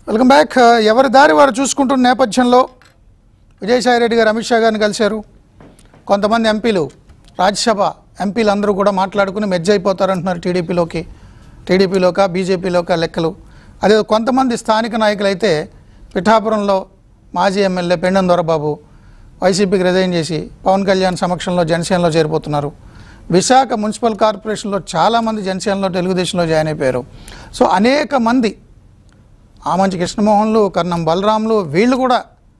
Welcome back ఎవరి దారి వారు చూసుకుంటున్న నేపథ్యంలో విజయసాయి రెడ్డి గారు అమిత్ షా గారిని కలిశారు కొంతమంది ఎంపీలు రాజ్యసభ ఎంపీలు అందరూ కూడా మాట్లాడుకుని మెర్జ్ అయిపోతారంటున్నారు టీడీపీలోకి టీడీపీలోక బీజేపీలోక లెక్కలు అదే కొంతమంది స్థానిక నాయకులు అయితే పిఠాపురంలో మాజీ ఎమ్మెల్యే పెండం దొరబాబు వైసీపీకి రిజైన్ చేసి పవన్ కళ్యాణ్ సమక్షంలో జనసేనలో చేరిపోతున్నారు విశాఖ మున్సిపల్ కార్పొరేషన్లో చాలామంది జనసేనలో తెలుగుదేశంలో జాయిన్ అయిపోయారు సో అనేక మంది ఆమంచి కృష్ణమోహన్లు కర్ణం బలరాములు వీళ్ళు కూడా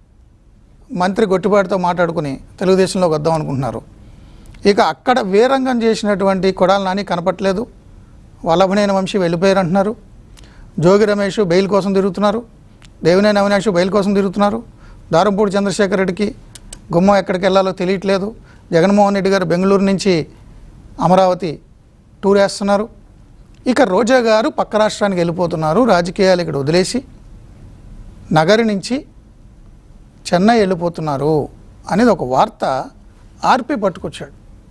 మంత్రి గొట్టిపాటితో మాట్లాడుకుని తెలుగుదేశంలోకి వద్దాం అనుకుంటున్నారు ఇక అక్కడ వీరంగం చేసినటువంటి కొడాల నాని కనపట్లేదు వల్లభనేని వంశీ వెళ్ళిపోయారు అంటున్నారు జోగి రమేష్ బెయిల్ కోసం తిరుగుతున్నారు దేవినేని అవినాష్ బెయిల్ కోసం తిరుగుతున్నారు దారంపూడి చంద్రశేఖర్ రెడ్డికి గుమ్మం ఎక్కడికి వెళ్ళాలో తెలియట్లేదు జగన్మోహన్ రెడ్డి గారు బెంగళూరు నుంచి అమరావతి టూర్ వేస్తున్నారు ఇక రోజా గారు పక్క రాష్ట్రానికి వెళ్ళిపోతున్నారు రాజకీయాలు ఇక్కడ వదిలేసి నగరి నుంచి చెన్నై వెళ్ళిపోతున్నారు అనేది ఒక వార్త ఆర్పి పట్టుకొచ్చాడు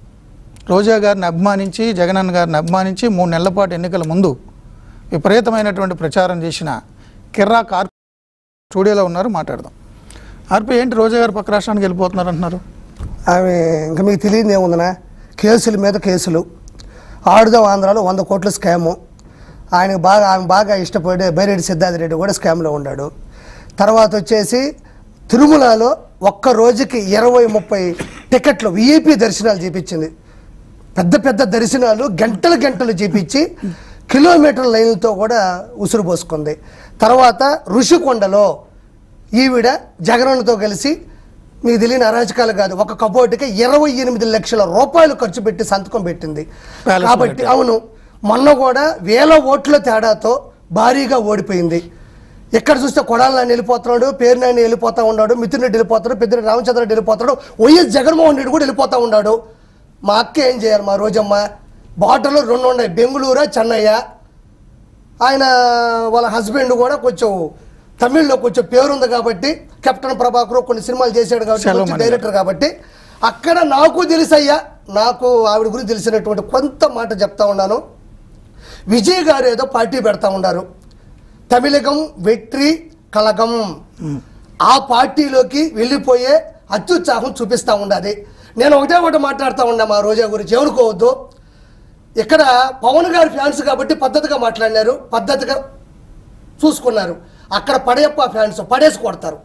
రోజా గారిని అభిమానించి జగనన్న గారిని అభిమానించి మూడు నెలల పాటు ఎన్నికల ముందు విపరీతమైనటువంటి ప్రచారం చేసిన కిర్రా కార్ స్టూడియోలో ఉన్నారు మాట్లాడదాం ఆర్పి ఏంటి రోజా గారు పక్క రాష్ట్రానికి వెళ్ళిపోతున్నారు అంటున్నారు ఆమె ఇంకా మీకు తెలియదు ఏముందనా కేసుల మీద కేసులు ఆడుదాం ఆంధ్రాలో వంద కోట్ల స్కాము ఆయనకు బాగా ఆమె బాగా ఇష్టపడే బైరెడ్డి సిద్ధార్థ రెడ్డి కూడా స్కామ్లో ఉన్నాడు తర్వాత వచ్చేసి తిరుమలలో ఒక్క రోజుకి ఇరవై ముప్పై టికెట్లు విఐపి దర్శనాలు చేపించింది పెద్ద పెద్ద దర్శనాలు గంటలు గంటలు చేపించి కిలోమీటర్ లైన్లతో కూడా ఉసురు పోసుకుంది తర్వాత ఋషికొండలో ఈవిడ జగనన్నతో కలిసి మీకు తెలియని అరాచకాలు కాదు ఒక కబోర్డుకి ఇరవై ఎనిమిది లక్షల రూపాయలు ఖర్చు పెట్టి సంతకం పెట్టింది Palace కాబట్టి లో అవును మొన్న కూడా వేల ఓట్ల తేడాతో భారీగా ఓడిపోయింది ఎక్కడ చూస్తే కొడాలని వెళ్ళిపోతున్నాడు పేరు నాని వెళ్ళిపోతా ఉన్నాడు మిథున్ రెడ్డి వెళ్ళిపోతాడు పెద్దిరెడ్డి రామచంద్ర రెడ్డి వెళ్ళిపోతాడు వైఎస్ జగన్మోహన్ రెడ్డి కూడా వెళ్ళిపోతా ఉన్నాడు మా అక్క ఏం చేయాలి మా రోజమ్మ బార్డర్లో రెండు ఉన్నాయి బెంగళూరు చెన్నయ్య ఆయన వాళ్ళ హస్బెండ్ కూడా కొంచెం తమిళ్లో కొంచెం పేరుంది కాబట్టి కెప్టెన్ ప్రభాకర్ కొన్ని సినిమాలు చేశాడు కాబట్టి సెలవు కొంచెం మణి. డైరెక్టర్ కాబట్టి అక్కడ నాకు తెలుసయ్యా నాకు ఆవిడ గురించి తెలిసినటువంటి కొంత మాట చెప్తా ఉన్నాను విజయ్ గారు ఏదో పార్టీ పెడతా ఉన్నారు తమిళగం వెట్రి కలగం ఆ పార్టీలోకి వెళ్ళిపోయే అత్యుత్సాహం చూపిస్తూ ఉండాలి నేను ఒకటే ఒకటి మాట్లాడుతూ ఉన్నా మా రోజా గురించి ఎవరుకోవద్దు ఇక్కడ పవన్ గారి ఫ్యాన్స్ కాబట్టి పద్ధతిగా మాట్లాడినారు పద్ధతిగా చూసుకున్నారు అక్కడ పడయప్ప ఫ్యాన్స్ పడేసి కొడతారు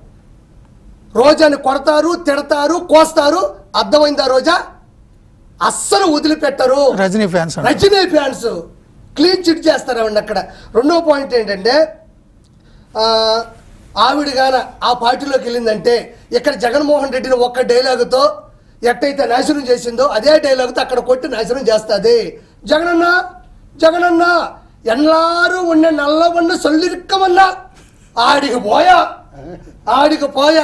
రోజాని కొడతారు తిడతారు కోస్తారు అర్థమైందా రోజా అస్సలు వదిలిపెట్టరు రజనీ ఫ్యాన్స్ అంటారు. రజనీ ఫ్యాన్స్ క్లీన్ చిట్ చేస్తారండి అక్కడ రెండో పాయింట్ ఏంటంటే ఆ, ఆవిడ గాన ఆ పార్టీలోకి వెళ్ళిందంటే ఇక్కడ జగన్మోహన్ రెడ్డిని ఒక్క డైలాగుతో ఎట్టయితే నాశనం చేసిందో అదే డైలాగుతో అక్కడ కొట్టి నాశనం చేస్తుంది జగనన్న జగనన్న ఎన్నారు ఉన్న నల్లవన్న సొల్లిరిక్కమన్నా ఆడికి పోయా ఆడికి పోయా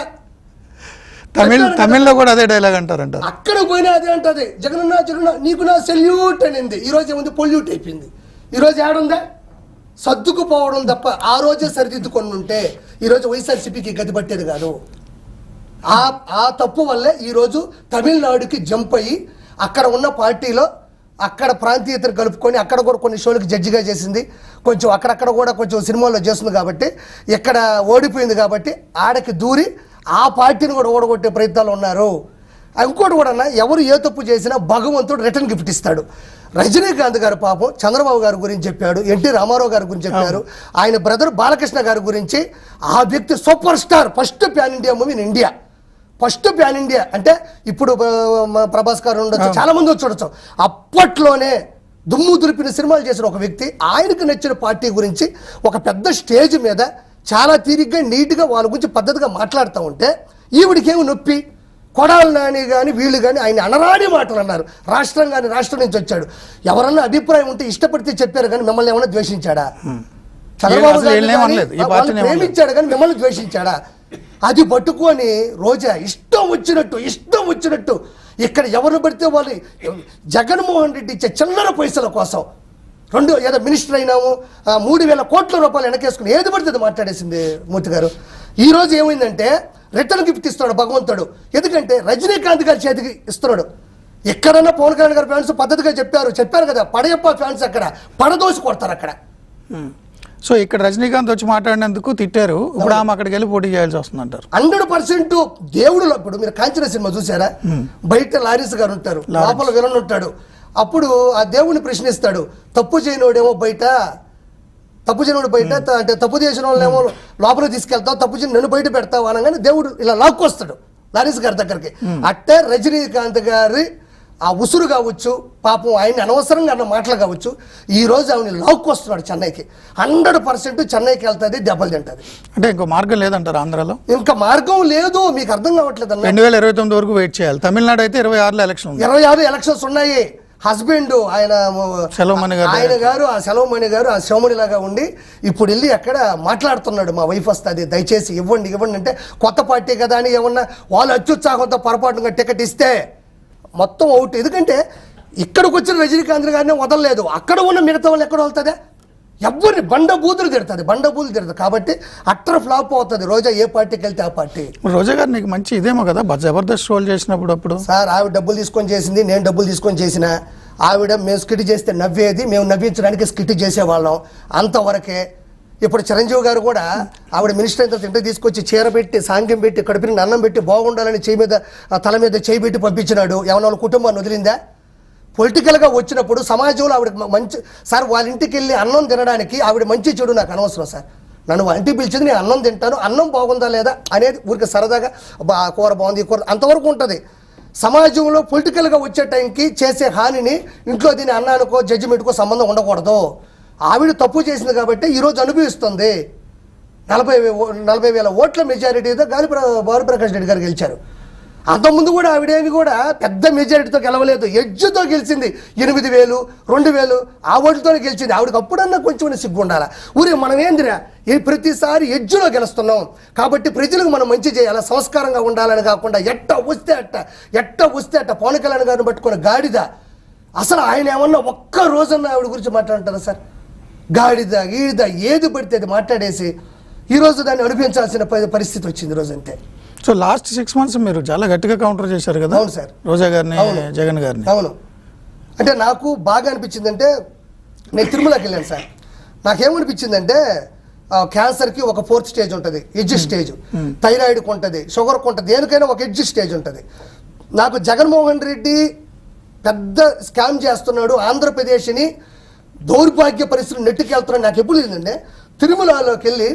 తమిళ్ తమిళ్లో కూడా అదే డైలాగ్ అంటారంట అక్కడ పోయినా అదే అంటది జగనన్న జగనన్న నీకు నా సెల్యూట్ అనింది ఈ రోజు ఏముంది పొల్యూట్ అయిపోయింది ఈ రోజు ఏడుందా సర్దుకుపోవడం తప్ప ఆ రోజే సరిదిద్దుకొని ఉంటే ఈ రోజు వైఎస్ఆర్సీపీకి గది పట్టేది కాదు ఆ ఆ తప్పు వల్లే ఈరోజు తమిళనాడుకి జంప్ అయ్యి అక్కడ ఉన్న పార్టీలో అక్కడ ప్రాంతీయతను కలుపుకొని అక్కడ కూడా కొన్ని షోలకు జడ్జిగా చేసింది కొంచెం అక్కడక్కడ కూడా కొంచెం సినిమాల్లో చేస్తుంది కాబట్టి ఇక్కడ ఓడిపోయింది కాబట్టి ఆడకి దూరి ఆ పార్టీని కూడా ఓడగొట్టే ప్రయత్నాలు ఉన్నారు ఇంకోటి కూడా అన్న, ఎవరు ఏ తప్పు చేసినా భగవంతుడు రిటర్న్ గిఫ్ట్ ఇస్తాడు రజనీకాంత్ గారు పాపం చంద్రబాబు గారి గురించి చెప్పాడు ఎన్టీ రామారావు గారి గురించి చెప్పారు ఆయన బ్రదర్ బాలకృష్ణ గారి గురించి ఆ వ్యక్తి super star first pan India movie in India first pan India అంటే ఇప్పుడు ఆ, మా ప్రభాస్ గారు ఉండొచ్చు చాలా మంది వచ్చి ఉండొచ్చు అప్పట్లోనే దుమ్ము దులిపిన సినిమాలు చేసిన ఒక వ్యక్తి ఆయనకు నచ్చిన పార్టీ గురించి ఒక పెద్ద స్టేజ్ మీద చాలా తీరిగ్గా నీట్గా వాళ్ళ గురించి పద్ధతిగా మాట్లాడుతూ ఉంటే ఈవిడికేమి నొప్పి కొడాలి నాని కానీ వీళ్ళు కానీ ఆయన అనరాని మాటలు అన్నారు రాష్ట్రం కానీ రాష్ట్రం నుంచి వచ్చాడు ఎవరన్నా అభిప్రాయం ఉంటే ఇష్టపడితే చెప్పారు కానీ మిమ్మల్ని ఏమైనా ద్వేషించాడా చంద్రబాబు అసలు గారిని వీళ్ళని కానీ ఏమనలేదు. ఈ వాళ్ళని పార్టీని ఏమనలేదు. ప్రేమించాడు కానీ మిమ్మల్ని ద్వేషించాడా అది పట్టుకొని రోజా ఇష్టం వచ్చినట్టు ఇష్టం వచ్చినట్టు ఇక్కడ ఎవరు పడితే వాళ్ళు జగన్మోహన్ రెడ్డి ఇచ్చే చిల్లర పైసల కోసం రెండు ఏదో మినిస్టర్ అయినాము ఆ, మూడు వేల కోట్ల రూపాయలు వెనకేసుకుని ఏది పడితే అది మాట్లాడేసింది మూర్తి గారు ఈ రోజు ఏమైందంటే రిటర్న్ గిఫ్ట్ ఇస్తున్నాడు భగవంతుడు ఎందుకంటే రజనీకాంత్ గారి చేతికి ఇస్తున్నాడు ఎక్కడన్నా పవన్ కళ్యాణ్ గారి ఫ్యాన్స్ పద్ధతిగా చెప్పారు చెప్పారు కదా పడయప్ప ఫ్యాన్స్ అక్కడ పడదోసి కొడతారు అక్కడ సో ఇక్కడ రజనీకాంత్ వచ్చి మాట్లాడినందుకు తిట్టారు ఇప్పుడు ఆమె అక్కడికి వెళ్ళి పోటీ చేయాల్సి వస్తుందంటారు హండ్రెడ్ పర్సెంట్ దేవుడు ఇప్పుడు మీరు కాంచన సినిమా చూసారా బయట లారీస్ గారు ఉంటారు లోపల విలన్ ఉంటాడు అప్పుడు ఆ దేవుడిని ప్రశ్నిస్తాడు తప్పు చేయనోడేమో బయట తప్పు చేయనోడు బయట త- అంటే తప్పు చేసిన వాళ్ళేమో లోపల తీసుకెళ్తావు తప్పు చేయని నన్ను బయట పెడతావు అనగానే దేవుడు ఇలా లాక్కొస్తాడు లారీస్ గారి దగ్గరికి అట్టే రజనీకాంత్ గారి ఆ ఉసురు కావచ్చు పాపం ఆయన అనవసరంగా అన్న మాటలు కావచ్చు ఈ రోజు ఆమెను లాక్కొస్తున్నాడు చెన్నైకి హండ్రెడ్ పర్సెంట్ చెన్నైకి వెళ్తుంది దెబ్బలు తింటుంది అంటే ఇంకో మార్గం లేదంటారు ఆంధ్రాలో ఇంకా మార్గం లేదు మీకు అర్థం కావట్లేదు అన్న రెండు వేల ఇరవై తొమ్మిది వరకు వెయిట్ చేయాలి తమిళనాడు అయితే ఇరవై ఆరులో ఎలక్షన్ ఉంది ఇరవై ఆరు ఎలక్షన్స్ ఉన్నాయి హస్బెండ్ ఆయన సెలవుమణి గారు ఆయన గారు ఆ సెలవుమణి గారు ఆ శివమణి లాగా ఉండి ఇప్పుడు వెళ్ళి అక్కడ మాట్లాడుతున్నాడు మా వైఫ్ వస్తుంది దయచేసి ఇవ్వండి ఇవ్వండి అంటే కొత్త పార్టీ కదా అని ఏమన్నా వాళ్ళు అత్యుత్సాహంతో పొరపాటుగా టికెట్ ఇస్తే మొత్తం అవుట్ ఎందుకంటే ఇక్కడికి వచ్చిన రజనీకాంత్ గారిని వదలలేదు అక్కడ ఉన్న మిగతా వాళ్ళు ఎక్కడ వెళ్తుందే ఎవరిని బండ బూతులు తిడుతుంది బండ బూతులు తిడుతుంది కాబట్టి అట్టర్ ఫ్లాప్ అవుతుంది రోజా ఏ పార్టీకి వెళ్తే ఆ పార్టీ మరి రోజా గారు నీకు మంచి ఇదేమో కదా బ- జబర్దస్త్ రోల్ చేసినప్పుడు అప్పుడు సార్ ఆవిడ డబ్బులు తీసుకొని చేసింది నేను డబ్బులు తీసుకొని చేసిన ఆవిడ మేము స్కిట్ చేస్తే నవ్వేది మేము నవ్వించడానికి స్కిట్ చేసేవాళ్ళం అంతవరకే ఇప్పుడు చిరంజీవి గారు కూడా ఆవిడ మినిస్టర్ అయిన తర్వాత ఇంటికి తీసుకొచ్చి చీర పెట్టి సాంగ్యం పెట్టి కడుపుని అన్నం పెట్టి బాగుండాలని చేయి మీద ఆ తల మీద చేయి పెట్టి పంపించినాడు ఏమన్నా వాళ్ళ కుటుంబాన్ని వదిలిందా పొలిటికల్గా వచ్చినప్పుడు సమాజంలో ఆవిడ మంచి సార్ వాళ్ళ ఇంటికి వెళ్ళి అన్నం తినడానికి ఆవిడ మంచి చెడు నాకు అనవసరం సార్ నన్ను వాళ్ళ ఇంటికి పిలిచింది నేను అన్నం తింటాను అన్నం బాగుందా లేదా అనేది ఊరికి సరదాగా "అబ్బా, ఆ కూర బాగుంది ఈ కూర అంతవరకు ఉంటుంది సమాజంలో పొలిటికల్గా వచ్చే టైంకి చేసే హానిని ఇంట్లో దీని అన్నానికో జడ్జిమెంట్కో సంబంధం ఉండకూడదు ఆవిడ తప్పు చేసింది కాబట్టి ఈరోజు అనుభవిస్తుంది నలభై వే- ఓ- నలభై వేల ఓట్ల మెజారిటీతో గాలి ప్ర- భానుప్రకాష్ రెడ్డి గారు గెలిచారు అంతకుముందు కూడా ఆవిడేమి కూడా పెద్ద మెజారిటీతో గెలవలేదు ఎడ్జ్తో గెలిచింది ఎనిమిది వేలు రెండు వేలు ఆ ఓట్లతోనే గెలిచింది ఆవిడకి అప్పుడన్నా కొంచెం సిగ్గు ఉండాలా ఊరే మనం ఏందిరా ఈ ప్రతిసారి ఎడ్జ్లో గెలుస్తున్నాం కాబట్టి ప్రజలకు మనం మంచి చేయాలి సంస్కారంగా ఉండాలని కాకుండా ఎట్ట వస్తే అట్ట ఎట్ట వస్తే అట్ట పవన్ కళ్యాణ్ గారిని పట్టుకున్న గాడిద అసలు ఆయన ఏమన్నా ఒక్క రోజన్న ఆవిడ గురించి మాట్లాడుతారా సార్ గాడిద గీడిద ఏది పడితే అది మాట్లాడేసి ఈరోజు దాన్ని అనిపించాల్సిన ప- పరిస్థితి వచ్చింది ఈరోజు అంతే సో లాస్ట్ సిక్స్ మంత్స్ మీరు చాలా గట్టిగా కౌంటర్ చేశారు కదా అవును సార్. రోజా గారిని అవును. జగన్ గారిని అవును అంటే నాకు బాగా అనిపించిందంటే నేను తిరుమలకి వెళ్ళాను సార్ నాకేమనిపించిందంటే ఆ, క్యాన్సర్కి ఒక ఫోర్త్ స్టేజ్ ఉంటుంది ఎడ్జ్ స్టేజ్ థైరాయిడ్కి ఉంటుంది షుగర్కి ఉంటుంది దేనికైనా ఒక ఎడ్జ్ స్టేజ్ ఉంటుంది నాకు జగన్మోహన్ రెడ్డి పెద్ద స్కామ్ చేస్తున్నాడు ఆంధ్రప్రదేశ్ని దౌర్భాగ్య పరిస్థితులు నెట్టుకెళ్తున్నాడు నాకు ఎప్పుడు ఏంటంటే తిరుమలలోకి వెళ్ళి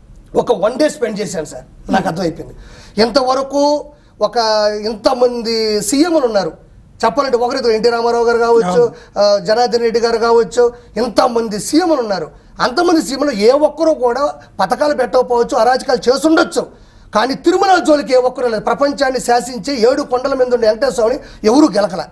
ఒక వన్ డే స్పెండ్ చేశాను సార్ నాకు అర్థమైపోయింది ఇంతవరకు ఒక ఇంతమంది సీఎంలు ఉన్నారు చెప్పాలంటే ఒకరితో ఎన్టీ రామారావు గారు కావచ్చు ఆ, జనార్దన్ రెడ్డి గారు కావచ్చు ఇంతమంది సీఎంలు ఉన్నారు అంతమంది సీఎంలు ఏ ఒక్కరూ కూడా పథకాలు పెట్టకపోవచ్చు అరాజకాలు చేసుండొచ్చు కానీ తిరుమల జోలికి ఏ ఒక్కరు లేదు ప్రపంచాన్ని శాసించి ఏడు కొండల మీద ఉండే వెంకటేశ్వరని ఎవరూ గెలకల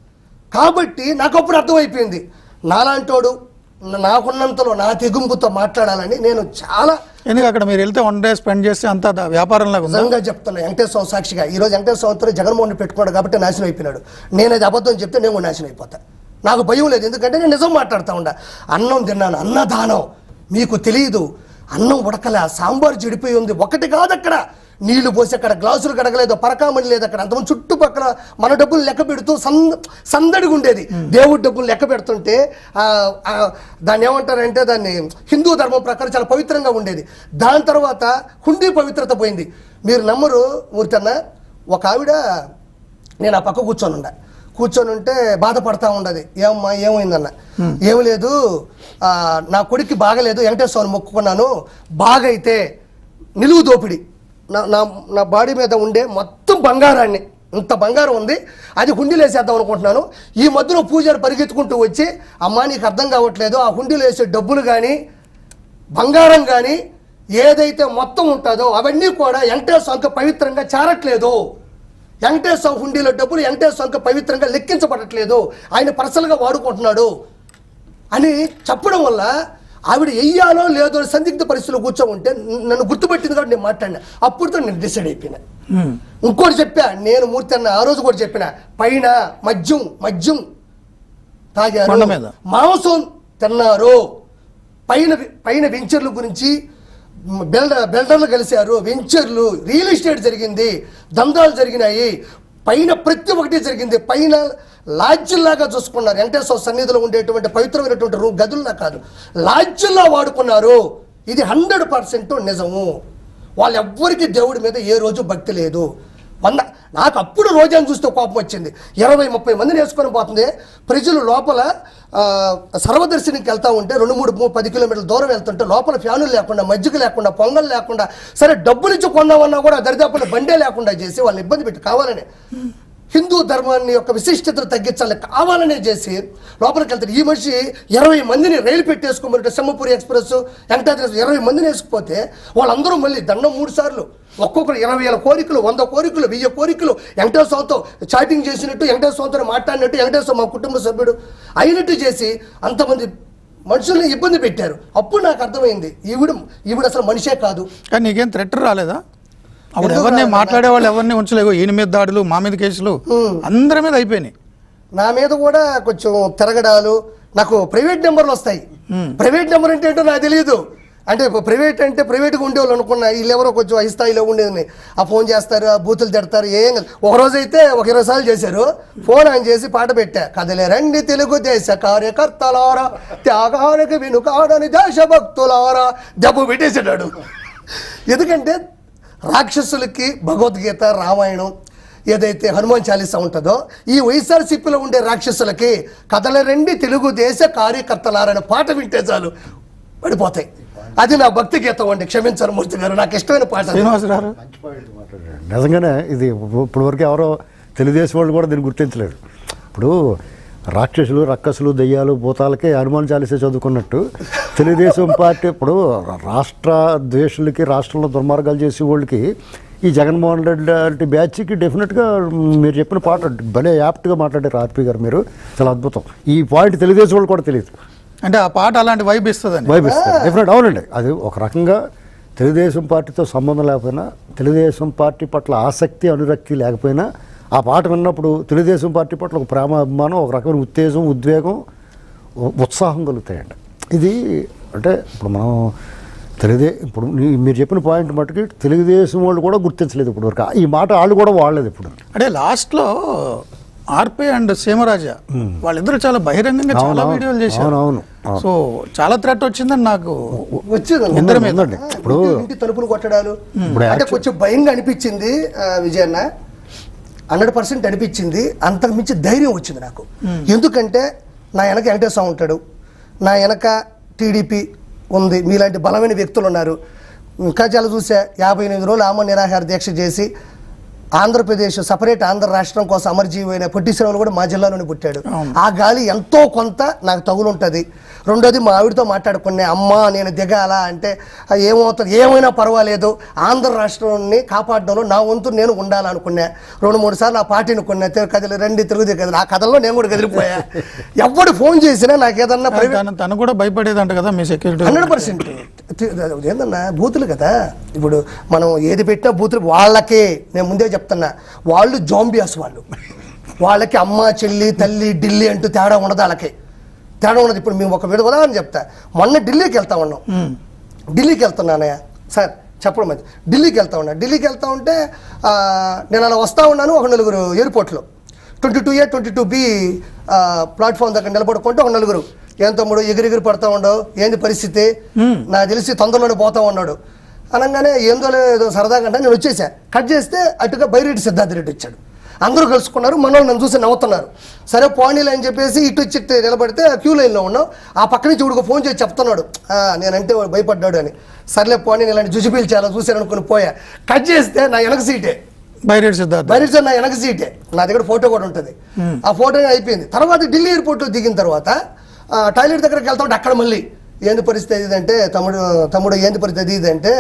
కాబట్టి నాకు అప్పుడు అర్థమైపోయింది నాలాంటోడు నాకున్నంతలో నా తెగుంపుతో మాట్లాడాలని నేను చాలా ఎందుకు అక్కడ మీరు వెళ్తే వన్ డే స్పెండ్ చేస్తే అంతా దా- వ్యాపారంలాగా ఉందా నిజంగా చెప్తున్నా వెంకటేశ్వర సాక్షిగా ఈ రోజు వెంకటేశ్వర స్వామితో జగన్మోహన్ రెడ్డి పెట్టుకున్నాడు కాబట్టి నాశనం అయిపోయినాడు నేను అది అబద్ధం చెప్తే నేను కూడా నాశనం అయిపోతా నాకు భయం లేదు ఎందుకంటే నేను నిజం మాట్లాడుతూ ఉండా అన్నం తిన్నాను అన్నదానం మీకు తెలియదు అన్నం ఉడకలే సాంబార్ చెడిపోయి ఉంది ఒకటి కాదు అక్కడ నీళ్లు పోసి అక్కడ గ్లాసులు కడగలేదు పరకామణి లేదు అక్కడ అంతమంది చుట్టుపక్కల మన డబ్బులు లెక్క పెడుతూ సంద సందడిగా ఉండేది దేవుడి డబ్బులు లెక్క పెడుతుంటే ఆ, ఆ, దాన్ని ఏమంటారంటే దాన్ని హిందూ ధర్మం ప్రకారం చాలా పవిత్రంగా ఉండేది దాని తర్వాత హుండీ పవిత్రత పోయింది మీరు నమ్మరు ఊరికన్నా ఒక ఆవిడ నేను ఆ పక్క కూర్చొని ఉండ కూర్చొని ఉంటే బాధపడతా ఉండదు ఏమమ్మా ఏమైందన్న ఏం లేదు ఆ, నా కొడుక్కి బాగలేదు వెంకటేశ్వర స్వామిని మొక్కుకున్నాను బాగైతే నిలువు దోపిడి నా నా నా బాడీ మీద ఉండే మొత్తం బంగారాన్ని ఇంత బంగారం ఉంది అది హుండీలు వేసేద్దాం అనుకుంటున్నాను ఈ మధ్యలో పూజారి పరిగెత్తుకుంటూ వచ్చి అమ్మా నీకు అర్థం కావట్లేదు ఆ హుండీలు వేసే డబ్బులు కానీ బంగారం కానీ ఏదైతే మొత్తం ఉంటుందో అవన్నీ కూడా వెంకటేశ్వర స్వామికి పవిత్రంగా చేరట్లేదు వెంకటేశ్వర స్వామి హుండీలో డబ్బులు వెంకటేశ్వర స్వామికి పవిత్రంగా లెక్కించబడట్లేదు ఆయన పర్సనల్గా వాడుకుంటున్నాడు అని చెప్పడం వల్ల ఆవిడ వెయ్యాలో లేదో అని సందిగ్ధ పరిస్థితిలో కూర్చోమంటే నన్ను గుర్తుపెట్టింది కాబట్టి నేను మాట్లాడినా అప్పుడుతో నేను డిసైడ్ అయిపోయినా హ్మ్. ఇంకోటి చెప్పా నేను మూర్తి అన్న ఆ రోజు కూడా చెప్పిన పైన మద్యం మద్యం తాగారు కొండ మీద. మాంసం తిన్నారు పైన పైన వెంచర్ల గురించి బిల్డర్ బిల్డర్లు కలిశారు వెంచర్లు రియల్ ఎస్టేట్ జరిగింది దందాలు జరిగినాయి పైన ప్రతి ఒక్కటి జరిగింది పైన లాడ్జిల్లాగా చూసుకున్నారు వెంకటేశ్వర సన్నిధిలో ఉండేటువంటి పవిత్రమైనటువంటి రూ గదుల్లా కాదు లాడ్జిల్లా వాడుకున్నారు ఇది హండ్రెడ్ పర్సెంట్ నిజము వాళ్ళెవ్వరికి దేవుడి మీద ఏ రోజు భక్తి లేదు వంద నాకు అప్పుడు రోజాను చూస్తే కోపం వచ్చింది ఇరవై ముప్పై మందిని వేసుకొని పోతుంది ప్రజలు లోపల ఆ, సర్వదర్శనికి వెళ్తా ఉంటే రెండు మూడు మూ- పది కిలోమీటర్ల దూరం వెళ్తుంటే లోపల ఫ్యానులు లేకుండా మజ్జిగ లేకుండా పొంగల్ లేకుండా సరే డబ్బులు ఇచ్చి కొన్నామన్నా కూడా దరిదాపుల బండే లేకుండా చేసి వాళ్ళని ఇబ్బంది పెట్టి కావాలని హిందూ ధర్మాన్ని యొక్క విశిష్టతను తగ్గించాలని కావాలనే చేసి లోపలికి వెళ్తారు ఈ మనిషి ఇరవై మందిని రైలు పెట్టేసుకోమంటే సింహపురి ఎక్స్ప్రెస్ వెంకటాద్రి ఇరవై మందిని వేసుకుపోతే వాళ్ళందరూ మళ్ళీ దండం మూడు సార్లు ఒక్కొక్కరు ఇరవై వేల కోరికలు వంద కోరికలు వెయ్యి కోరికలు వెంకటేశ్వరంతో చాటింగ్ చేసినట్టు వెంకటేశ్వరంతో మాట్లాడినట్టు వెంకటేశ్వర మా కుటుంబ సభ్యుడు అయినట్టు చేసి అంతమంది మనుషుల్ని ఇబ్బంది పెట్టారు అప్పుడు నాకు అర్థమైంది ఈవిడ ఈవిడ అసలు మనిషే కాదు కానీ నీకేం థ్రెట్ రాలేదా అప్పుడు ఎందుకు ఎవరిని రాలేదా? మాట్లాడే వాళ్ళు ఎవరిని ఉంచలేవు ఈయన మీద దాడులు మా మీద కేసులు అందరి మీద అయిపోయినాయి నా మీద కూడా కొంచెం తిరగడాలు నాకు ప్రైవేట్ నెంబర్లు వస్తాయి ప్రైవేట్ నెంబర్ అంటే ఏంటో నాకు తెలియదు అంటే ఇప్పుడు ప్రైవేట్ అంటే ప్రైవేట్గా ఉండేవాళ్ళు అనుకున్నా వీళ్ళెవరో కొంచెం హై స్థాయిలో ఉండేది ఆ ఫోన్ చేస్తారు ఆ బూతులు తిడతారు ఏం కాదు. ఒక రోజు అయితే ఒక ఇరవై సార్లు చేశారు ఫోన్ ఆన్ చేసి పాట పెట్టా కదలే రండి తెలుగు దేశ కార్యకర్తలారా త్యాగానికి వెనుకాడని దేశభక్తులారా దెబ్బ పెట్టేసాడు ఎందుకంటే రాక్షసులకి భగవద్గీత రామాయణం ఏదైతే హనుమాన్ చాలీసా ఉంటుందో ఈ వైఎస్ఆర్సీపీలో ఉండే రాక్షసులకి కథల రెండు తెలుగుదేశ కార్యకర్తలారనే పాట వింటే చాలు పడిపోతాయి అది నా భక్తి గీతం అండి క్షమించారు మూర్తి గారు నాకు ఇష్టమైన పాట అది. శ్రీనివాసరావు నిజంగానే ఇది ఇప్పుడు వరకు ఎవరో తెలుగుదేశం వాళ్ళు కూడా దీన్ని గుర్తించలేదు ఇప్పుడు రాక్షసులు రక్కసులు దెయ్యాలు భూతాలకి హనుమాన్ చాలీసే చదువుకున్నట్టు తెలుగుదేశం పార్టీ ఇప్పుడు రాష్ట్ర ద్వేషులకి రాష్ట్రంలో దుర్మార్గాలు చేసే వాళ్ళకి ఈ జగన్మోహన్ రెడ్డి లాంటి బ్యాచ్కి డెఫినెట్గా మీరు చెప్పిన పాట భలే యాప్ట్గా మాట్లాడారు ఆర్పి గారు మీరు చాలా అద్భుతం ఈ పాయింట్ తెలుగుదేశం వాళ్ళు కూడా తెలియదు అంటే ఆ పాట అలాంటి వైబ్ ఇస్తుందని వైబ్ ఇస్తారు డెఫినెట్ అవునండి అది ఒక రకంగా తెలుగుదేశం పార్టీతో సంబంధం లేకపోయినా తెలుగుదేశం పార్టీ పట్ల ఆసక్తి అనురక్తి లేకపోయినా ఆ పాట విన్నప్పుడు తెలుగుదేశం పార్టీ పట్ల ఒక ప్రేమ అభిమానం ఒక రకమైన ఉత్తేజం ఉద్వేగం ఉ- ఉత్సాహం కలుగుతాయండి ఇది అంటే ఇప్పుడు మనం తెలుగుదే ఇప్పుడు మీ- మీరు చెప్పిన పాయింట్ మట్టుకి తెలుగుదేశం వాళ్ళు కూడా గుర్తించలేదు ఇప్పుడు వరకు ఈ మాట వాళ్ళు కూడా వాడలేదు ఇప్పుడు అంటే లాస్ట్లో ఆర్పి అండ్ సీమరాజా వాళ్ళిద్దరు చాలా బహిరంగంగా చాలా అవునవును. వీడియోలు చేశారు అవునవును. అవును. సో చాలా థ్రెట్ వచ్చిందని నాకు వచ్చింది ఇద్దరి మీద. ఉందండి. ఇప్పుడు ఇంటి తలుపులు కొట్టడాలు ఇప్పుడు అంటే యాక్చు- కొంచెం భయంగా అనిపించింది ఆ, విజయన్న హండ్రెడ్ పర్సెంట్ అనిపించింది అంతకు మించి ధైర్యం వచ్చింది నాకు ఎందుకంటే నా వెనక వెంకటేశ్వర ఉంటాడు నా వెనక టీడీపీ ఉంది మీలాంటి బలమైన వ్యక్తులు ఉన్నారు ఇంకా చాలా చూసా యాభై ఎనిమిది రోజులు ఆమరణ నిరాహార దీక్ష చేసి ఆంధ్రప్రదేశ్ సపరేట్ ఆంధ్ర రాష్ట్రం కోసం అమరజీవైన పొట్టి శ్రీరాములు కూడా మా జిల్లాలోనే పుట్టాడు ఆ గాలి ఎంతో కొంత నాకు తగులుంటుంది రెండోది మా ఆవిడతో మాట్లాడుకునే అమ్మ నేను దిగాల అంటే "ఆ, ఏమవుతుంది ఏమైనా పర్వాలేదు ఆంధ్ర రాష్ట్రాన్ని కాపాడడంలో నా వంతు నేను ఉండాలనుకున్నా రెండు మూడు సార్లు ఆ పార్టీని కొన్నా తె- కదిలి రండి తిరుగుదే కదిలి ఆ కథల్లో నేను కూడా కదిలిపోయా ఎవడు ఫోన్ చేసినా నాకు ఏదన్నా ప్రైవేట్ తను తను కూడా భయపడేదంట కదా మీ సెక్యూరిటీ హండ్రెడ్ పర్సెంట్ ఏందన్నా బూతులు కదా ఇప్పుడు మనం ఏది పెట్టినా బూతులు వాళ్ళకే నేను ముందే చెప్తున్నా వాళ్ళు జోంబియాస్ వాళ్ళు వాళ్ళకి అమ్మ చెల్లి తల్లి ఢిల్లీ అంటూ తేడా ఉండదు వాళ్ళకి తేడా ఉండదు ఇప్పుడు మేము ఒక విధ ఉదాహరణ చెప్తా మొన్న ఢిల్లీకి వెళ్తా ఉన్నాం ఢిల్లీకి వెళ్తున్నానయ్య సార్ చెప్పడం మంచి ఢిల్లీకి వెళ్తా ఉన్నా ఢిల్లీకి వెళ్తా ఉంటే ఆ, నేను అలా వస్తా ఉన్నాను ఒక నలుగురు ఎయిర్పోర్ట్లో twenty two A twenty two B platform దగ్గర నిలబడుకుంటే ఒక నలుగురు ఏం తమ్ముడు ఎగిరెగిరి పడతా ఉండవు ఏంది పరిస్థితి నాకు తెలిసి తొందరలోనే పోతా ఉన్నాడు అనగానే ఏందో లేదో సరదాగా అంటే నేను వచ్చేసా కట్ చేస్తే అటుగా బైరెడ్డి సిద్ధార్థ రెడ్డి వచ్చాడు అందరూ కలుసుకున్నారు మన వాళ్ళు నన్ను చూసి నవ్వుతున్నారు సరే పోనీలు అని చెప్పేసి ఇటు వచ్చి ఇటు నిలబడితే క్యూ లైన్లో ఉన్నాం ఆ పక్క నుంచి ఇవిడికి ఫోన్ చేసి చెప్తున్నాడు "ఆ, నేనంటే వాడు భయపడ్డాడు అని సర్లే పోనీ ఇలాంటి జుజుబీలు చాలా చూశాను అనుకుని పోయా కట్ చేస్తే నా వెనక సీటే బైరెడ్ సిద్ధార్థ బయట నా వెనక సీటే నా దగ్గర ఫోటో కూడా ఉంటుంది ఆ ఫోటో అయిపోయింది తర్వాత ఢిల్లీ ఎయిర్పోర్ట్లో దిగిన తర్వాత ఆ, టాయిలెట్ దగ్గరికి వెళ్తా ఉంటే అక్కడ మళ్ళీ ఏంది పరిస్థితి ఇది అంటే తమ్ముడు తమ్ముడు ఏంది పరిస్థితి ఇది అంటే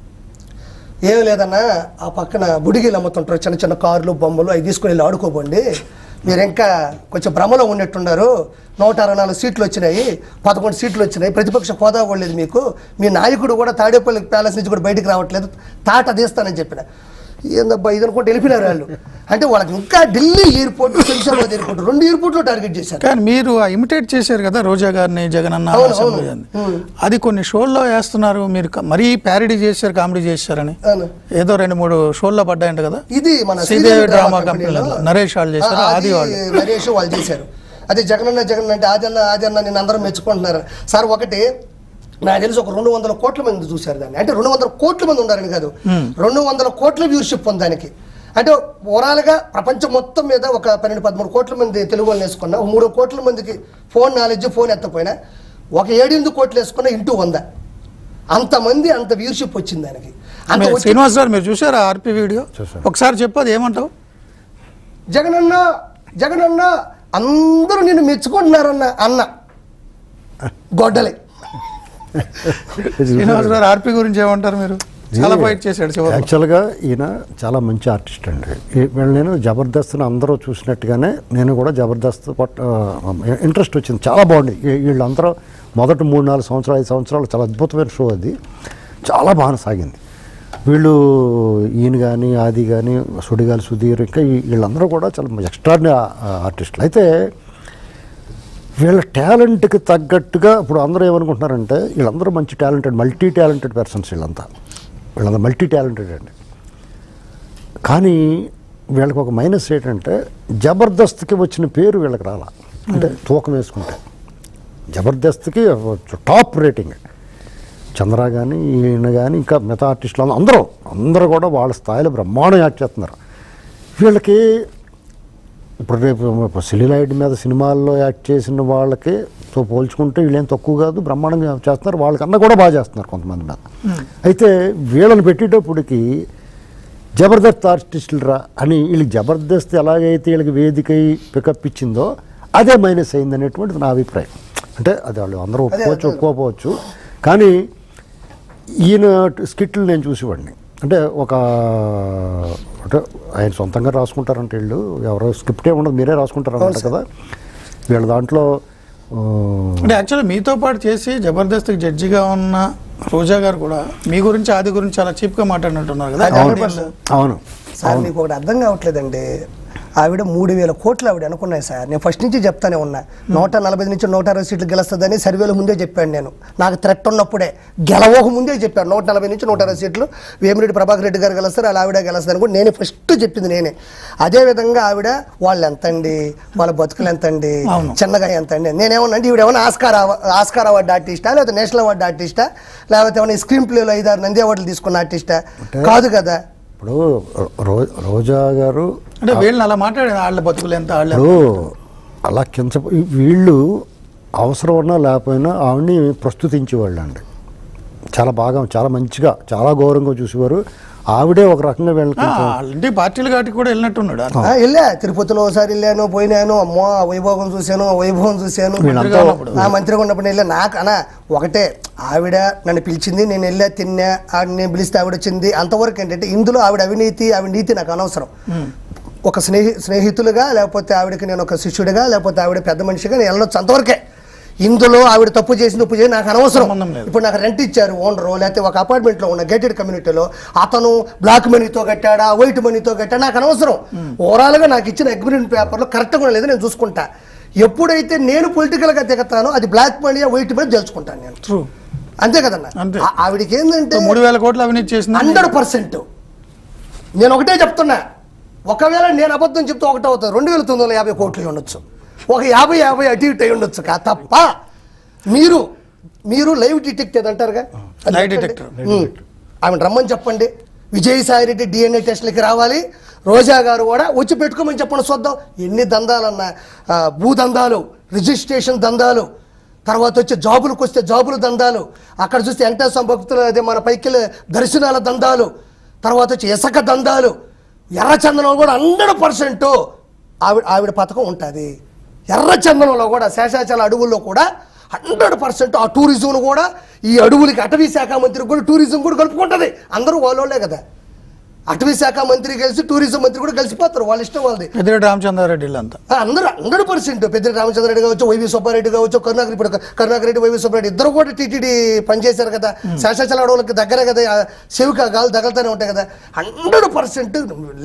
ఏం లేదన్నా ఆ పక్కన బుడిగిలు అమ్ముతుంటారు చిన్న చిన్న కార్లు బొమ్మలు అవి తీసుకుని వెళ్ళి ఆడుకోబండి మీరు ఇంకా కొంచెం భ్రమలో ఉన్నట్టున్నారు నూట అరవై నాలుగు సీట్లు వచ్చినాయి పదకొండు సీట్లు వచ్చినాయి ప్రతిపక్ష హోదా కూడా లేదు మీకు మీ నాయకుడు కూడా తాడేపల్లి ప్యాలెస్ నుంచి కూడా బయటికి రావట్లేదు తాట తీస్తానని చెప్పిన ఏందబ్బా ఇది అనుకుంటే వెళ్ళిపోయినారు వాళ్ళు అంటే వాళ్ళకి ఇంకా ఢిల్లీ ఎయిర్పోర్ట్ శంషాబాద్ ఎయిర్పోర్ట్ రెండు ఎయిర్పోర్ట్లో టార్గెట్ చేశారు కానీ మీరు ఇమిటేట్ చేశారు కదా రోజా గారిని జగనన్న అవును, అసెంబ్లీ అవును. అని. అది కొన్ని షోల్లో వేస్తున్నారు మీరు క- మరీ ప్యారడీ చేశారు కామెడీ చేశారని అవును. ఏదో రెండు మూడు షోల్లో పడ్డాయంట కదా ఇది మన శ్రీదేవి శ్రీదేవి డ్రామా డ్రామా కంపెనీలో కంపెనీలో నరేష్ వాళ్ళు చేశారు ఆ, ఆది అది వాళ్ళు నరేష్ వాళ్ళు చేశారు అదే జగనన్న జగన్ అంటే ఆదన్న ఆదన్న నేను అందరం మెచ్చుకుంటున్నారు సార్ ఒకటి నాకు తెలిసి ఒక రెండు వందల కోట్ల మంది చూశారు దాన్ని అంటే రెండు వందల కోట్ల మంది ఉన్నారని కాదు రెండు వందల కోట్ల వ్యూర్షిప్ ఉంది దానికి అంటే ఓవరాల్గా ప్రపంచం మొత్తం మీద ఒక పన్నెండు పదమూడు కోట్ల మంది తెలుగు వాళ్ళని వేసుకున్నా ఒక మూడు కోట్ల మందికి ఫోన్ నాలెడ్జ్ ఫోన్ ఎత్తపోయినా ఒక ఏడెనిమిది కోట్లు వేసుకున్నా ఇంటూ వంద అంతమంది అంత వ్యూర్షిప్ వచ్చింది దానికి అంత మీరు వచ్చి శ్రీనివాస్ గారు మీరు చూసారా ఆర్పి వీడియో చూశాను. ఒకసారి చెప్పదు ఏమంటావు జగనన్న జగనన్న అందరూ నిన్ను మెచ్చుకుంటున్నారన్న అన్న గొడ్డలి శ్రీనివాస్ గారు ఆర్పి గురించి ఏమంటారు మీరు చాలా ఫైట్ చేశాడు చివరి యాక్చువల్గా ఈయన చాలా మంచి ఆర్టిస్ట్ అండి ఈ- వీళ్ళు నేను జబర్దస్త్ని అందరూ చూసినట్టుగానే నేను కూడా జబర్దస్త్ పట్ ఇంట్రెస్ట్ వచ్చింది చాలా బాగుంది ఈ- వీళ్ళందరూ మొదటి మూడు నాలుగు సంవత్సరాలు ఐదు సంవత్సరాలు చాలా అద్భుతమైన షో అది చాలా బాగా సాగింది వీళ్ళు ఈయన కానీ ఆది కానీ సుడిగాలి సుధీర్ ఇంకా ఈ- వీళ్ళందరూ కూడా చాలా ఎక్స్ట్రాడినరీ ఆర్టిస్టులు అయితే వీళ్ళ టాలెంట్కి తగ్గట్టుగా ఇప్పుడు అందరూ ఏమనుకుంటున్నారంటే వీళ్ళందరూ మంచి టాలెంటెడ్ మల్టీ టాలెంటెడ్ పర్సన్స్ వీళ్ళంతా వీళ్ళంతా మల్టీ టాలెంటెడ్ అండి కానీ వీళ్ళకి ఒక మైనస్ ఏంటంటే జబర్దస్త్కి వచ్చిన పేరు వీళ్ళకి రాలా అంటే తూకం వేసుకుంటే జబర్దస్త్కి టాప్ రేటింగ్ చంద్ర కానీ ఈయన కానీ ఇంకా మిగతా ఆర్టిస్టులు అందరూ అందరూ కూడా వాళ్ళ స్థాయిలో బ్రహ్మాండం యాక్ట్ చేస్తున్నారు వీళ్ళకి ఇప్పుడు రేపు సెల్యులాయిడ్ మీద సినిమాల్లో యాక్ట్ చేసిన వాళ్ళకి తో పోల్చుకుంటే వీళ్ళేం తక్కువ కాదు బ్రహ్మాండంగా చేస్తున్నారు వాళ్ళకన్నా కూడా బాగా చేస్తున్నారు కొంతమంది మీద అయితే వీళ్ళని పెట్టేటప్పటికి జబర్దస్త్ ఆర్టిస్టులు రా అని వీళ్ళకి జబర్దస్త్ ఎలాగైతే వీళ్ళకి వేదిక పికప్ ఇచ్చిందో అదే మైనస్ అయింది అనేటువంటిది నా అభిప్రాయం అంటే అది వాళ్ళు అందరూ ఒప్పుకోవచ్చు ఒప్పుకోకపోవచ్చు కానీ ఈయన స్కిట్లు నేను చూసేవాడిని అంటే ఒక అంటే ఆయన సొంతంగా రాసుకుంటారంటే వీళ్ళు ఎవరో స్క్రిప్టే ఉండదు మీరే రాసుకుంటారు కదా వీళ్ళ దాంట్లో ఆ, అంటే యాక్చువల్లీ మీతో పాటు చేసి జబర్దస్త్ జడ్జిగా ఉన్న రోజా గారు కూడా మీ గురించి ఆది గురించి చాలా చీప్ గా మాట్లాడినట్టున్నారు కదా అది అవును. 100%. అవును సార్ మీకు ఒకటి అర్థం కావట్లేదండి ఆవిడ మూడు వేల కోట్లు ఆవిడ అనుకున్నాయి సార్ నేను ఫస్ట్ నుంచి చెప్తానే ఉన్నా నూట నలభై నుంచి నూట అరవై సీట్లు గెలుస్తుందని సర్వేల ముందే చెప్పాను నేను నాకు థ్రెట్ ఉన్నప్పుడే గెలవక ముందే చెప్పాను నూట నలభై నుంచి నూట అరవై సీట్లు వేమిరెడ్డి ప్రభాకర్ రెడ్డి గారు గెలుస్తారు అలా ఆవిడ గెలుస్తుందని కూడా నేను ఫస్ట్ చెప్పింది నేనే అదే విధంగా ఆవిడ వాళ్ళు ఎంత అండి వాళ్ళ బతుకులు ఎంత అండి అవును. చిన్నగా ఎంత అండి నేనేమన్నా అంటే ఈవిడ ఏమన్నా ఆస్కార్ అవ- ఆస్కార్ అవార్డు ఆర్టిస్టా లేకపోతే నేషనల్ అవార్డు ఆర్టిస్టా లేకపోతే ఏమైనా స్క్రీన్ ప్లేలో ఐదారు నంది అవార్డులు తీసుకున్న ఆర్టిస్టా కాదు కదా ఇప్పుడు రో రోజా గారు అంటే వీళ్ళని అలా మాట్లాడారు వాళ్ళ బతుకులు ఎంత వాళ్ళ ఇప్పుడు అలా కించ వీళ్ళు అవసరం ఉన్నా లేకపోయినా ఆవిడని ప్రస్తుతించేవాళ్ళు అండి చాలా బాగా చాలా మంచిగా చాలా గౌరవంగా చూసేవారు ఆవిడే ఒక రకంగా వీళ్ళకి ఆ, వాళ్ళ ఇంటి పార్టీలు కాటికి కూడా వెళ్ళినట్టున్నాడు ఆ, వెళ్ళా తిరుపతిలో ఒకసారి వెళ్ళాను పోయినాను అమ్మో ఆ వైభోగం చూశాను ఆ వైభవం చూశాను వీళ్ళంతా ఆ మంత్రిగా ఉన్నప్పుడు వెళ్ళా నాకు అనా ఒకటే ఆవిడ నన్ను పిలిచింది నేను వెళ్ళా తిన్నా ఆవిడ నేను పిలిస్తే ఆవిడ వచ్చింది అంతవరకు ఏంటంటే ఇందులో ఆవిడ అవినీతి ఆవిడ నీతి నాకు అనవసరం ఒక స్నేహి స్నేహితులుగా లేకపోతే ఆవిడకి నేను ఒక శిష్యుడిగా లేకపోతే ఆవిడ పెద్ద మనిషిగా నేను వెళ్ళొచ్చు అంతవరకే ఇందులో ఆవిడ తప్పు చేసింది తప్పు చేసి నాకు అనవసరం సంబంధం లేదు. ఇప్పుడు నాకు రెంట్ ఇచ్చారు ఓనరు లేకపోతే ఒక అపార్ట్మెంట్లో ఉన్న గేటెడ్ కమ్యూనిటీలో అతను బ్లాక్ మనీతో కట్టాడా వైట్ మనీతో కట్టాడా నాకు అనవసరం ఓవరాల్గా నాకు ఇచ్చిన అగ్రిమెంట్ పేపర్లో కరెక్ట్గా లేదు నేను చూసుకుంటా ఎప్పుడైతే నేను పొలిటికల్గా దిగుతానో అది బ్లాక్ మనీ వైట్ మనీ తెలుసుకుంటాను నేను ట్రూ అంతే కదన్నా అంతే. ఆ- ఆవిడకి ఏంటంటే మూడు వేల కోట్లు అవినీతి చేసింది హండ్రెడ్ పర్సెంట్ నేను ఒకటే చెప్తున్నా ఒకవేళ నేను అబద్ధం చెప్తే ఒకటే అవుతుంది రెండు వేల తొమ్మిది వందల యాభై కోట్లు అయి ఉండొచ్చు ఒక యాభై యాభై అటు ఇటు అయి ఉండొచ్చు కా తప్ప మీరు మీరు లైవ్ డిటెక్ట్ అంటారుగా అది Lie చెప్పండి. detector. ఉమ్. ఆమెను రమ్మని చెప్పండి విజయసాయి రెడ్డి డిఎన్ఏ టెస్ట్లకి రావాలి రోజా గారు కూడా వచ్చి పెట్టుకోమని చెప్పండి చూద్దాం ఎన్ని దందాలన్నా ఆ, భూ దందాలు రిజిస్ట్రేషన్ దందాలు తర్వాత వచ్చి జాబులకు వస్తే జాబుల దందాలు అక్కడ చూస్తే వెంకటేశ్వర భక్తులు అదే మన పైకి దర్శనాల దందాలు తర్వాత వచ్చి ఇసక దందాలు ఎర్రచందనం కూడా హండ్రెడ్ పర్సెంట్ ఆవిడ ఆవిడ పథకం ఉంటుంది ఎర్రచందనంలో కూడా శేషాచల అడవుల్లో కూడా హండ్రెడ్ పర్సెంట్ ఆ టూరిజంను కూడా ఈ అడవులకి అటవీ శాఖ మంత్రి కూడా టూరిజం కూడా కలుపుకుంటుంది అందరూ వాళ్ళోళ్ళే కదా అటవీ శాఖ మంత్రి కలిసి టూరిజం మంత్రి కూడా కలిసిపోతారు వాళ్ళ ఇష్టం వాళ్ళది పెద్దిరెడ్డి రామచంద్రారెడ్డి వీళ్ళంతా ఆ, అందరూ హండ్రెడ్ పర్సెంట్ పెద్ద రామచంద్రరెడ్డి కావచ్చు వైవి సుబ్బారెడ్డి కావచ్చు కరుణాకర్ ఇప్పుడు కరుణాకర్ రెడ్డి వైవి సుబ్బారెడ్డి ఇద్దరు కూడా టీటీడీ పనిచేశారు కదా శేషాచల అడవులకి దగ్గరే కదా ఆ చెవిక గాలు తగలుతూనే ఉంటాయి కదా హండ్రెడ్ పర్సెంట్ లెక్క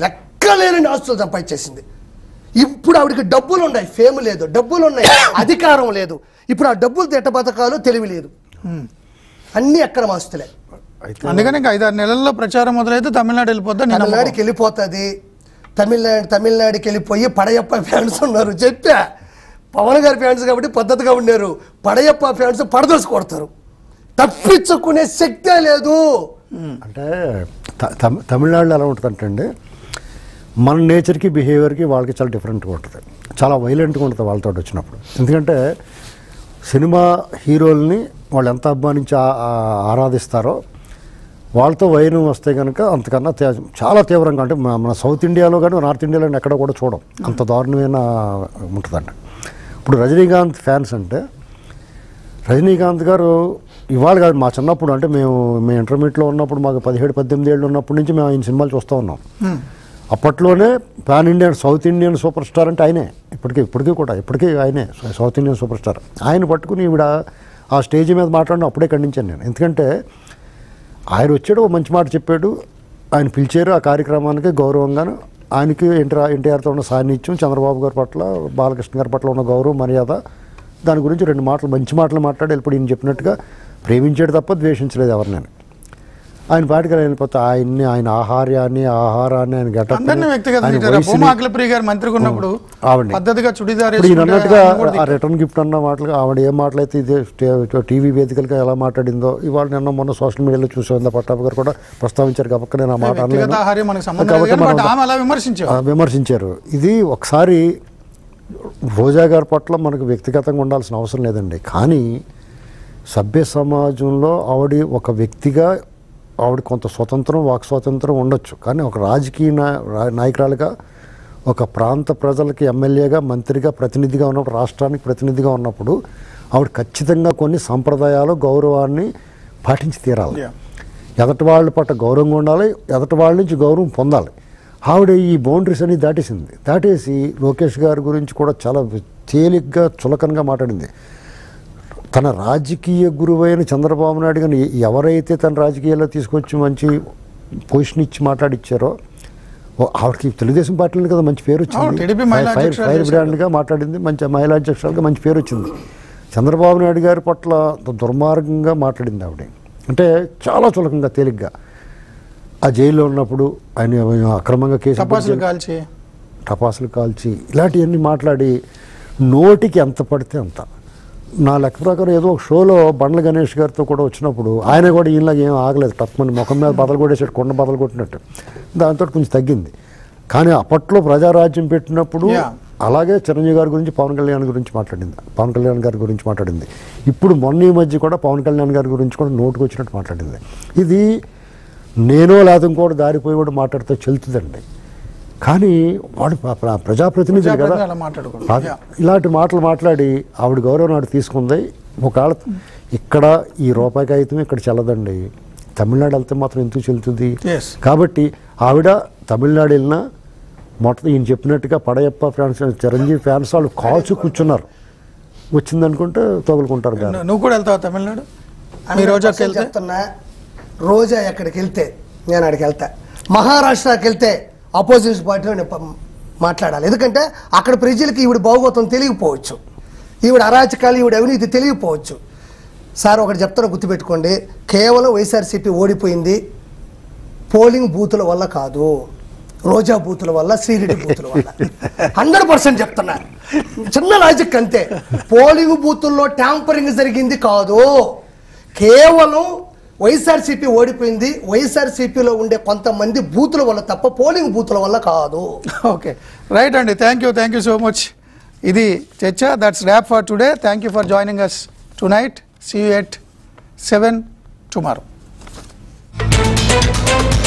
లెక్కలేని ఆస్తులు సంపాదించేసింది ఇప్పుడు ఆవిడకి డబ్బులు ఉన్నాయి ఫేమ్ లేదు డబ్బులు ఉన్నాయి అధికారం లేదు ఇప్పుడు ఆ డబ్బులు తిట్ట బతకాలు తెలివి లేదు అన్ని అక్రమ ఆస్తులే అయితే అందుకని ఇంకా ఐదారు నెలల్లో ప్రచారం మొదలైతే తమిళనాడు వెళ్ళిపోద్దా నేను తమిళనాడుకి వెళ్ళిపోతుంది తమిళనాడు తమిళనాడుకి వెళ్ళిపోయి పడయప్ప ఫ్యాన్స్ ఉన్నారు చెప్పా పవన్ గారి ఫ్యాన్స్ కాబట్టి పద్ధతిగా ఉన్నారు పడయప్ప ఫ్యాన్స్ పడదోసి కొడతారు తప్పించుకునే శక్తే లేదు అంటే త- తమి- తమిళనాడులో ఎలా ఉంటుందంటే అండి మన నేచర్కి బిహేవియర్కి వాళ్ళకి చాలా డిఫరెంట్గా ఉంటుంది చాలా వైలెంట్గా ఉంటుంది వాళ్ళతో వచ్చినప్పుడు ఎందుకంటే సినిమా హీరోల్ని వాళ్ళు ఎంత అభిమానించి ఆ- ఆ- ఆరాధిస్తారో వాళ్ళతో వైరం వస్తే కనుక అంతకన్నా తే- చాలా తీవ్రంగా అంటే మన మన సౌత్ ఇండియాలో కానీ నార్త్ ఇండియాలో కానీ ఎక్కడ కూడా చూడం అంత దారుణమైన ఉంటుందండి ఇప్పుడు రజనీకాంత్ ఫ్యాన్స్ అంటే రజనీకాంత్ గారు ఇవాళ కాదు మా చిన్నప్పుడు అంటే మేము మేము ఇంటర్మీడియట్లో ఉన్నప్పుడు మాకు పదిహేడు పద్దెనిమిది ఏళ్ళు ఉన్నప్పటి నుంచి మేము ఆయన సినిమాలు చూస్తూ ఉన్నాం అప్పట్లోనే pan Indian south Indian super star అంటే ఆయనే ఇప్పటికీ ఇప్పటికీ కూడా ఇప్పటికీ ఆయనే సౌత్ ఇండియన్ సూపర్ స్టార్ ఆయన పట్టుకుని ఈవిడ ఆ స్టేజ్ మీద మాట్లాడిన అప్పుడే ఖండించాను నేను ఎందుకంటే ఆయన వచ్చాడు ఓ మంచి మాట చెప్పాడు ఆయన పిలిచారు ఆ కార్యక్రమానికి గౌరవంగాను ఆయనకి ఎన్టీఆర్ ఎన్టీఆర్తో ఉన్న సాన్నిధ్యం చంద్రబాబు గారి పట్ల బాలకృష్ణ గారి పట్ల ఉన్న గౌరవం మర్యాద దాని గురించి రెండు మాటలు మంచి మాటలు మాట్లాడి ఇప్పుడు ఈయన చెప్పినట్టుగా ప్రేమించాడు తప్ప ద్వేషించలేదు ఎవరినైనా ఆయన పాటికి ఆయన వెళ్ళిపోతే ఆయన్ని ఆయన ఆహార్యాన్ని ఆహారాన్ని ఆయన గెటప్ అందరినీ వ్యక్తిగత తిట్టారు. భూమా అఖిలప్రియ గారు మంత్రిగా ఉన్నప్పుడు ఆవిడ్ని. పద్ధతిగా చుడిదార్ ఇప్పుడు ఈయన వేసుకుంటే అన్నట్టుగా ఆయన కూడా ఆ రిటర్న్ గిఫ్ట్ అన్న మాటలు ఆవిడ ఏ మాటలైతే ఇదే స్టే- టీవీ వేదికలుగా ఎలా మాట్లాడిందో ఇవాళ నిన్న మొన్న సోషల్ మీడియాలో చూసాం పట్టాభి గారు కూడా ప్రస్తావించారు కాబట్టి నేను ఆ మాట వ్యక్తిగత అనలేను. ఆహార్యం మనకు సంబంధం లేదు కాబట్టి కానీ మనం బట్ ఆమె అలా విమర్శించారు ఆ, విమర్శించారు ఇది ఒకసారి రోజా గారి పట్ల మనకు వ్యక్తిగతంగా ఉండాల్సిన అవసరం లేదండి కానీ సభ్య సమాజంలో ఆవిడ ఒక వ్యక్తిగా ఆవిడ కొంత స్వతంత్రం వాక్ స్వాతంత్రం ఉండొచ్చు కానీ ఒక రాజకీయ నా- రా- నాయకురాలుగా ఒక ప్రాంత ప్రజలకి ఎమ్మెల్యేగా మంత్రిగా ప్రతినిధిగా ఉన్నప్పుడు రాష్ట్రానికి ప్రతినిధిగా ఉన్నప్పుడు ఆవిడ ఖచ్చితంగా కొన్ని సంప్రదాయాలు గౌరవాన్ని పాటించి తీరాలి Yeah. ఎదటి వాళ్ళ పట్ల గౌరవంగా ఉండాలి ఎదటి వాళ్ళ నుంచి గౌరవం పొందాలి ఆవిడ ఈ బౌండరీస్ అన్ని దాటేసింది దాటేసి లోకేష్ గారి గురించి కూడా చాలా తేలిగ్గా చులకనగా మాట్లాడింది తన రాజకీయ గురువైన చంద్రబాబు నాయుడు గారిని ఎవరైతే తన రాజకీయాల్లో తీసుకొచ్చి మంచి పొజిషన్ ఇచ్చి మాట్లాడిచ్చారో ఓ ఆవిడకి తెలుగుదేశం పార్టీలో కదా మంచి పేరు అవును, వచ్చింది టీడీపీ మహిళా ఫైర్ అధ్యక్షురాలు ఫైర్ చేశారు. బ్రాండ్గా మాట్లాడింది మంచి మహిళా అధ్యక్షురాలుగా మంచి పేరు వచ్చింది చంద్రబాబు నాయుడు గారి పట్ల దుర్మార్గంగా మాట్లాడింది ఆవిడ అంటే చాలా చులకంగా తేలిగ్గా ఆ జైల్లో ఉన్నప్పుడు ఆయన అక్రమంగా కేసు టపాసులు కాల్చి టపాసులు కాల్చి ఇలాంటివన్నీ మాట్లాడి నోటికి ఎంత పడితే అంత నా లెక్క ప్రకారం ఏదో ఒక షోలో బండ్ల గణేష్ గారితో కూడా వచ్చినప్పుడు ఆయన కూడా ఈయనలాగా ఏం ఆగలేదు టక్మని ముఖం మీద బదలు కొట్టేసాడు కొండ బదలు కొట్టినట్టు దాంతో కొంచెం తగ్గింది కానీ అప్పట్లో ప్రజారాజ్యం పెట్టినప్పుడు Yeah. అలాగే చిరంజీవి గారి గురించి పవన్ కళ్యాణ్ గురించి మాట్లాడింది పవన్ కళ్యాణ్ గారి గురించి మాట్లాడింది ఇప్పుడు మొన్న ఈ మధ్య కూడా పవన్ కళ్యాణ్ గారి గురించి కూడా నోటుకు వచ్చినట్టు మాట్లాడింది ఇది నేనో లేదా ఇంకోటి దారిపోయి కూడా మాట్లాడితే చెల్తుందండి కానీ వాడు ప్ర- ప్ర- ప్రజాప్రతినిధి కదా ప్రజాప్రతినిధి అలా మాట్లాడకూడదు. అది- Yeah. ఇలాంటి మాటలు మాట్లాడి ఆవిడ గౌరవం నాడు తీసుకుంది ఒకవేళ ఇక్కడ ఈ రూపాయి కాగితం ఇక్కడ చెల్లదండి తమిళనాడు వెళ్తే మాత్రం ఎందుకు చెల్లుతుంది Yes. కాబట్టి ఆవిడ తమిళనాడు వెళ్ళినా మొత్తం ఈయన చెప్పినట్టుగా పడయప్ప ఫ్యాన్స్ చిరంజీవి ఫ్యాన్స్ వాళ్ళు కాల్చి కూర్చున్నారు వచ్చిందనుకుంటే తగులుకుంటారు గారు నువ్వు కూడా వెళ్తావా తమిళనాడు మీ రోజాకి అసలు వెళ్తే చెప్తున్నా రోజా ఎక్కడికి వెళ్తే నేను అక్కడికి వెళ్తా మహారాష్ట్రకి వెళ్తే అపోజిషన్ పార్టీలో నేను ప- మాట్లాడాలి ఎందుకంటే అక్కడ ప్రజలకి ఈవిడ భాగోతం తెలియకపోవచ్చు ఈవిడ అరాచకాలు ఈవిడ అవినీతి తెలియకపోవచ్చు సార్ ఒకటి చెప్తాను గుర్తుపెట్టుకోండి కేవలం వైఎస్ఆర్సీపీ ఓడిపోయింది పోలింగ్ బూతుల వల్ల కాదు రోజా బూతుల వల్ల శ్రీరెడ్డి బూతుల వల్ల హండ్రెడ్ పర్సెంట్ చెప్తున్నా చిన్న లాజిక్ అంతే పోలింగ్ బూతుల్లో ట్యాంపరింగ్ జరిగింది కాదు కేవలం వైఎస్ఆర్సీపీ ఓడిపోయింది వైఎస్ఆర్సీపీలో ఉండే కొంతమంది బూతుల వల్ల తప్ప పోలింగ్ బూతుల వల్ల కాదు ఓకే రైట్ అండి thank you thank you so much ఇది చర్చ that's wrap for today thank you for joining us tonight see you at seven tomorrow